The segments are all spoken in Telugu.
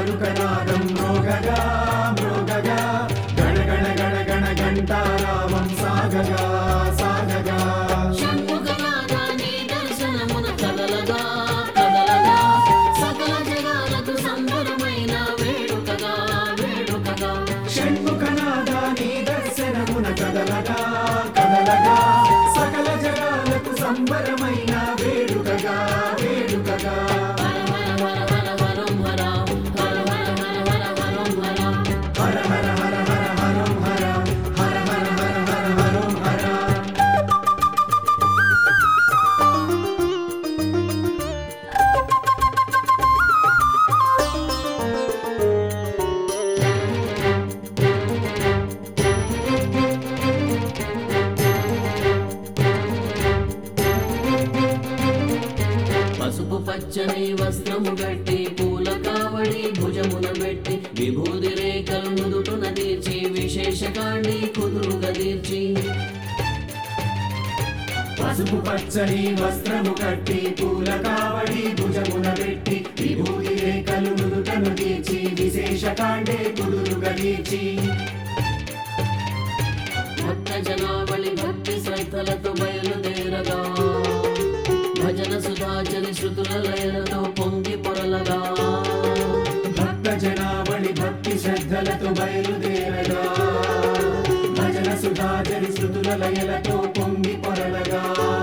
మరుకనాదం మ్రోగగా మ్రోగగా గణ గణ గణ గణ గంటారావం సాగగా సాగగా షణ్ముఖనాథా నీ దర్శనమున కదలగా కదలగా సకల జగాలకు సంబరమైన వేడుకగా వేడుకగా షణ్ముఖనాద నీ దర్శనమున కదలగా కదలగా సకల జగాలకు సంబరమైన వేడుకగా వేడుకగా హర హర హర హర హరం హర హర హర హర హర హరం హర హర హర హర హర హరం హర హర హర హర హర హరం హర పసుపు పచ్చని వస్త్రము గట్టి పూల కావడి భుజమున పెట్టి విభూది రేఖలు నుదుటున తీర్చి విశేష కాండి కుదురుగా తీర్చి పసుపు పచ్చని వస్త్రము కట్టి పూల కావడి భుజమున పెట్టి విభూతి రేఖలు నుదుటను తీర్చి విశేష కాండే కుదురుగా తీర్చి భక్త జనావళి భక్తి శ్రద్ధలతో బయలుదేరగా భజన సుధాచరి శృతుల లయలతో పొంగి పొరలగా భక్త జనావళి భక్తి శ్రద్ధలతో బయలుదేరగా భజన సుధాచరి శృతుల లయలతో పొంగి పొరలగా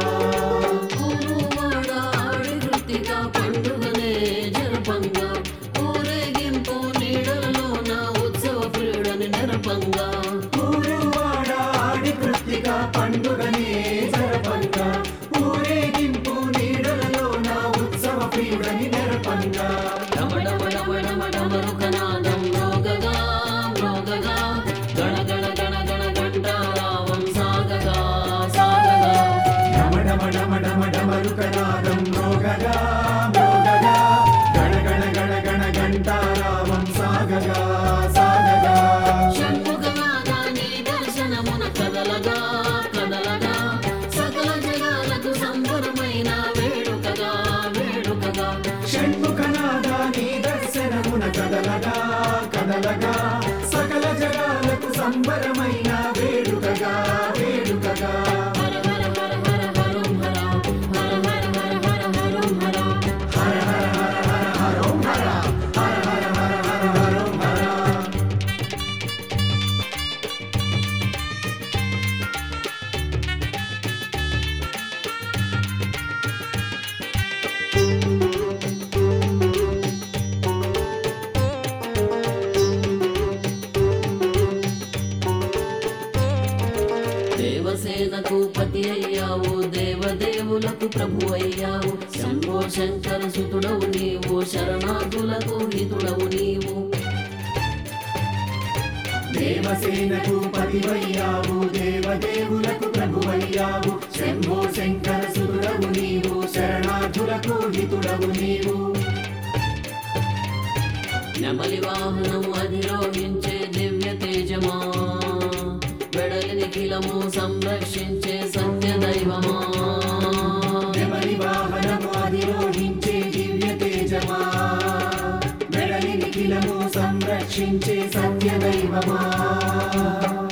ఊరువాడ ఆడి కృతిక పండుగనే జరపంగా ఊరేగింపు నీడలలోన ఉత్సవ క్రీడని నెరపంగా ఊరువాడ ఆడి కృత్తిక పండుగనే జరపంగా ఊరేగింపు నీడలలో నా ఉత్సవ పీడని నెరపంగా డమడమడమడమడమరుకనాదం మ్రోగగా మ్రోగగా గణ గణ గణ గణ గంటారావం సాగగా సాగగా డమడమడమడమడమరుకనాదం మ్రోగగా మ్రోగగా గణ గణ గణ గణ గంటారావం సాగగా సాగగా షణ్ముఖనాథా నీ దర్శనమున కదలగా కదలగా సకల జగాలకు సంబరమైన వేడుకగా వేడుకగా షణ్ముఖనాద నీ దర్శనమున కదలగా కదలగా సకల జగాలకు సంబరమైన వేడుకగా వేడుకగా హర హర హర హర హరం హర హర హర హర హర హరం హర హర హర హర హర హరోం హర హర హర హర హర హరోం హర దేవసేనకు పతి అయ్యావు దేవదేవులకు ప్రభు అయ్యావు శంభో శంకర సుతుడవు నీవు శరణార్థులకు హితుడవు నీవు దేవసేనకు పతివయ్యావు దేవదేవులకు ప్రభువయ్యావు శంభో శంకర సురుడవు నీవు శరణార్థులకు హితుడవు నీవు నెమలి వాహనము అధిరోహించే దివ్య తేజమా వెడలి నిఖిలము సంరక్షించే సత్య దైవమా నెమలి వాహనము అధిరోహించే దివ్య తేజమా మెడలి నిఖిలము సంరక్షించే సత్య దైవమా